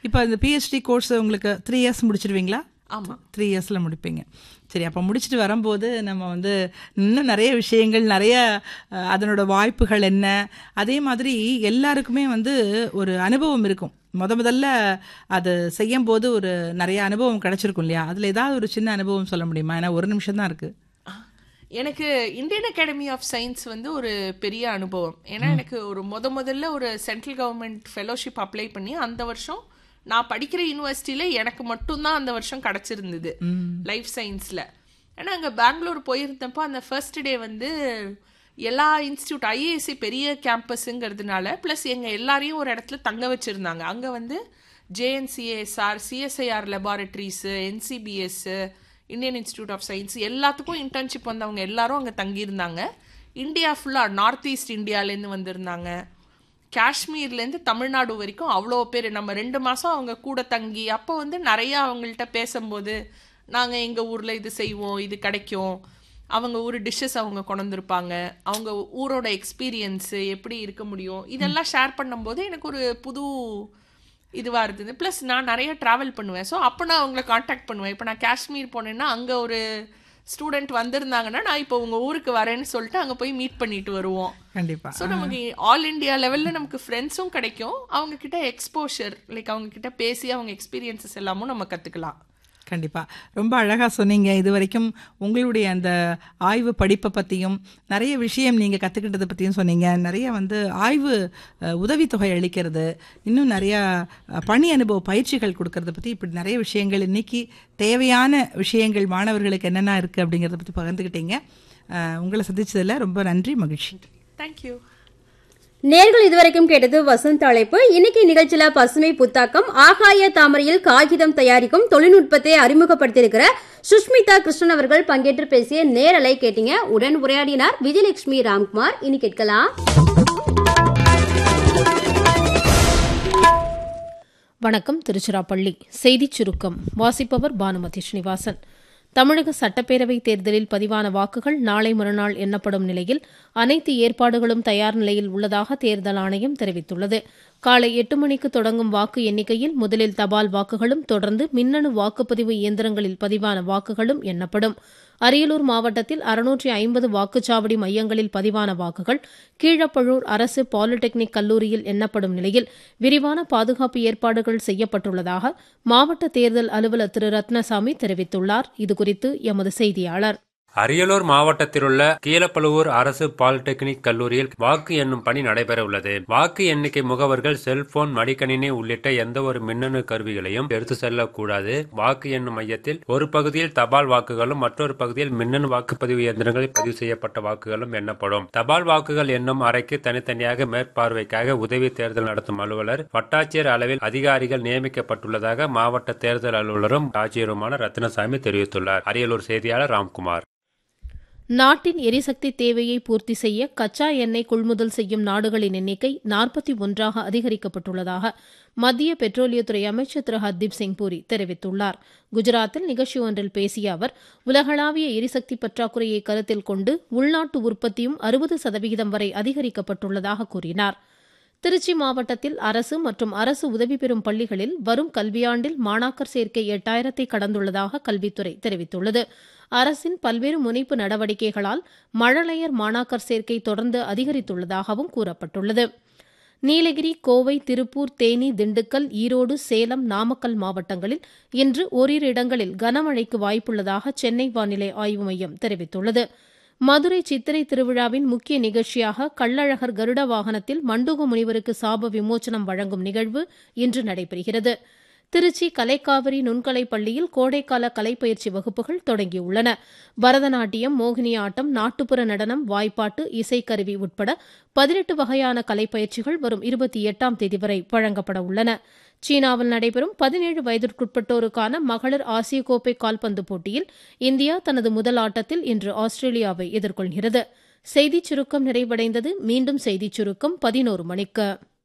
இப்போ இந்த PhD course உங்களுக்கு த்ரீ இயர்ஸ் முடிச்சிருவீங்களா ஆமா த்ரீ இயர்ஸில் முடிப்பீங்க சரி அப்போ முடிச்சுட்டு வரும்போது நம்ம வந்து இன்னும் நிறைய விஷயங்கள் நிறைய அஹ், அதனோட வாய்ப்புகள் என்ன அதே மாதிரி எல்லாருக்குமே வந்து ஒரு அனுபவம் இருக்கும் முத முதல்ல அது செய்யும் போது ஒரு நிறைய அனுபவம் கிடைச்சிருக்கும் இல்லையா அதில் ஏதாவது ஒரு சின்ன அனுபவம் சொல்ல முடியுமா ஏன்னா ஒரு நிமிஷம் தான் இருக்குது எனக்கு இந்தியன் அகாடமி ஆஃப் சயின்ஸ் வந்து ஒரு பெரிய அனுபவம் ஏன்னா எனக்கு ஒரு முத முதல்ல ஒரு சென்ட்ரல் கவர்மெண்ட் ஃபெலோஷிப் அப்ளை பண்ணி அந்த வருஷம் நான் படிக்கிற யூனிவர்சிட்டியில எனக்கு மட்டும்தான் அந்த வருஷம் கிடைச்சிருந்தது லைஃப் சயின்ஸ்ல ஏன்னா அங்கே பெங்களூர் போயிருந்தப்போ அந்த ஃபர்ஸ்ட் டே வந்து எல்லா இன்ஸ்டியூட் ஐஏஎஸ்சி பெரிய கேம்பஸுங்கிறதுனால ப்ளஸ் எங்கள் எல்லாரையும் ஒரு இடத்துல தங்க வச்சுருந்தாங்க அங்கே வந்து JNCASR CSIR laboratories NCBS Indian Institute of Science எல்லாத்துக்கும் இன்டர்ன்ஷிப் வந்தவங்க எல்லாரும் அங்கே தங்கியிருந்தாங்க இந்தியா ஃபுல்லாக நார்த் ஈஸ்ட் இந்தியாலேருந்து வந்திருந்தாங்க காஷ்மீர்லேருந்து தமிழ்நாடு வரைக்கும் அவ்வளோ பேர் நம்ம ரெண்டு மாதம் அவங்க கூட தங்கி அப்போ வந்து நிறையா அவங்கள்ட்ட பேசும்போது நாங்கள் எங்கள் ஊரில் இது செய்வோம் இது கிடைக்கும் அவங்க ஊர் டிஷ்ஷஸ் அவங்க கொண்டு வந்திருப்பாங்க அவங்க ஊரோட எக்ஸ்பீரியன்ஸு எப்படி இருக்க முடியும் இதெல்லாம் ஷேர் பண்ணும்போது எனக்கு ஒரு புது இதுவாக இருந்தது ப்ளஸ் நான் நிறைய ட்ராவல் பண்ணுவேன் ஸோ அப்போ நான் அவங்கள காண்டாக்ட் பண்ணுவேன் இப்போ நான் காஷ்மீர் போனேன்னா அங்கே ஒரு ஸ்டூடெண்ட் வந்திருந்தாங்கன்னா நான் இப்போ உங்கள் ஊருக்கு வரேன்னு சொல்லிட்டு அங்கே போய் மீட் பண்ணிட்டு வருவோம் கண்டிப்பாக ஸோ நமக்கு ஆல் இந்தியா லெவலில் நமக்கு ஃப்ரெண்ட்ஸும் கிடைக்கும் அவங்க கிட்ட எக்ஸ்போஷர் லைக் அவங்க கிட்ட பேசி அவங்க எக்ஸ்பீரியன்சஸ் எல்லாமும் நம்ம கற்றுக்கலாம் கண்டிப்பா ரொம்ப அழகா சொன்னீங்க இது வரைக்கும் உங்களுடைய அந்த ஆய்வு படிப்பை பத்தியும் நிறைய விஷயம் நீங்க கத்துக்கிட்டதை பத்தியும் சொன்னீங்க நிறைய வந்து ஆய்வு அஹ், உதவித்தொகை அளிக்கிறது இன்னும் நிறைய அஹ், பணி அனுபவ பயிற்சிகள் கொடுக்கறத பத்தி இப்படி நிறைய விஷயங்கள் இன்னைக்கு தேவையான விஷயங்கள் மாணவர்களுக்கு என்னென்ன இருக்கு அப்படிங்கறத பத்தி பகிர்ந்துக்கிட்டீங்க அஹ், உங்களை சந்திச்சதுல ரொம்ப நன்றி மகிழ்ச்சி தேங்க்யூ நேர்கள் இதுவரைக்கும் கேட்டது வசந்த் அழைப்பு இன்னைக்கு நிகழ்ச்சியில பசுமை புத்தாக்கம் ஆகாய தாமரையில் காகிதம் தயாரிக்கும் தொழில்நுட்பத்தை அறிமுகப்படுத்தியிருக்கிற சுஷ்மிதா கிருஷ்ணன் அவர்கள் பங்கேற்று பேசிய நேரலை கேட்டீங்க உடன் உரையாடினார் விஜயலட்சுமி ராம்குமார் இனி கேட்கலாம் வணக்கம் திருச்சிராப்பள்ளி செய்திச் சுருக்கம் வாசிப்பவர் பானுமதி ஸ்ரீனிவாசன் தமிழக சட்டப்பேரவைத் தேர்தலில் பதிவான வாக்குகள் நாளை மறுநாள் எண்ணப்படும் நிலையில் அனைத்து ஏற்பாடுகளும் தயார் நிலையில் உள்ளதாக தேர்தல் ஆணையம் தெரிவித்துள்ளது காலை எட்டு மணிக்கு தொடங்கும் வாக்கு எண்ணிக்கையில் முதலில் தபால் வாக்குகளும் தொடர்ந்து மின்னணு வாக்குப்பதிவு இயந்திரங்களில் பதிவான வாக்குகளும் எண்ணப்படும் அரியலூர் மாவட்டத்தில் அறுநூற்றி ஐம்பது வாக்குச்சாவடி மையங்களில் பதிவான வாக்குகள் கீழப்பழூர் அரசு பாலிடெக்னிக் கல்லூரியில் எண்ணப்படும் நிலையில் விரிவான பாதுகாப்பு ஏற்பாடுகள் செய்யப்பட்டுள்ளதாக மாவட்ட தேர்தல் அலுவலர் திரு ரத்னசாமி தெரிவித்துள்ளார் இதுகுறித்து எமது செய்தியாளர் அரியலூர் மாவட்டத்திலுள்ள கீழப்பழுவூர் அரசு பாலிடெக்னிக் கல்லூரியில் வாக்கு எண்ணும் பணி நடைபெற உள்ளது வாக்கு எண்ணிக்கை முகவர்கள் செல்போன் மடிக்கணினி உள்ளிட்ட எந்த ஒரு மின்னணு கருவிகளையும் எடுத்து செல்லக்கூடாது வாக்கு எண்ணும் மையத்தில் ஒரு பகுதியில் தபால் வாக்குகளும் மற்றொரு பகுதியில் மின்னணு வாக்குப்பதிவு இயந்திரங்களில் பதிவு செய்யப்பட்ட வாக்குகளும் எண்ணப்படும் தபால் வாக்குகள் எண்ணும் அறைக்கு தனித்தனியாக மேற்பார்வைக்காக உதவி தேர்தல் நடத்தும் அலுவலர் வட்டாட்சியர் அளவில் அதிகாரிகள் நியமிக்கப்பட்டுள்ளதாக மாவட்ட தேர்தல் அலுவலரும் ஆட்சியருமான ரத்னசாமி தெரிவித்துள்ளார் அரியலூர் செய்தியாளர் ராம்குமார் நாட்டின் எரிசக்தி தேவையை பூர்த்தி செய்ய கச்சா எண்ணெய் கொள்முதல் செய்யும் நாடுகளின் எண்ணிக்கை நாற்பத்தி ஒன்றாக அதிகரிக்கப்பட்டுள்ளதாக மத்திய பெட்ரோலியத்துறை அமைச்சர் திரு ஹர்தீப் சிங் பூரி தெரிவித்துள்ளார் குஜராத்தில் நிகழ்ச்சி ஒன்றில் பேசிய அவர் உலகளாவிய எரிசக்தி பற்றாக்குறையை கருத்தில் கொண்டு உள்நாட்டு உற்பத்தியும் அறுபது சதவிகிதம் வரை அதிகரிக்கப்பட்டுள்ளதாக கூறினார் திருச்சி மாவட்டத்தில் அரசு மற்றும் அரசு உதவி பெறும் பள்ளிகளில் வரும் கல்வியாண்டில் மாணாக்கர் சேர்க்கை எட்டாயிரத்தை கடந்துள்ளதாக கல்வித்துறை தெரிவித்துள்ளது அரசின் பல்வேறு முனைப்பு நடவடிக்கைகளால் மழலையர் மாணாக்கர் சேர்க்கை தொடர்ந்து அதிகரித்துள்ளதாகவும் கூறப்பட்டுள்ளது நீலகிரி கோவை திருப்பூர் தேனி திண்டுக்கல் ஈரோடு சேலம் நாமக்கல் மாவட்டங்களில் இன்று ஓரிரு இடங்களில் கனமழைக்கு வாய்ப்புள்ளதாக சென்னை வானிலை ஆய்வு மையம் தெரிவித்துள்ளது மதுரை சித்திரை திருவிழாவின் முக்கிய நிகழ்ச்சியாக கள்ளழகர் கருட வாகனத்தில் மண்டூக முனிவருக்கு சாப விமோச்சனம் வழங்கும் நிகழ்வு இன்று நடைபெறுகிறது திருச்சி கலைக்காவிரி நுண்கலை பள்ளியில் கோடைக்கால கலைப்பயிற்சி வகுப்புகள் தொடங்கியுள்ளன பரதநாட்டியம் மோகினியாட்டம் நாட்டுப்புற நடனம் வாய்ப்பாட்டு இசைக்கருவி உட்பட பதினெட்டு வகையான கலைப்பயிற்சிகள் வரும் இருபத்தி எட்டாம் தேதி வரை வழங்கப்பட உள்ளன சீனாவில் நடைபெறும் பதினேழு வயதிற்குட்பட்டோருக்கான மகளிர் ஆசிய கோப்பை கால்பந்து போட்டியில் இந்தியா தனது முதல் ஆட்டத்தில் இன்று ஆஸ்திரேலியாவை எதிர்கொள்கிறது செய்திச் சுருக்கம் நிறைவடைந்தது மீண்டும் செய்திச் சுருக்கம் பதினோரு மணிக்கு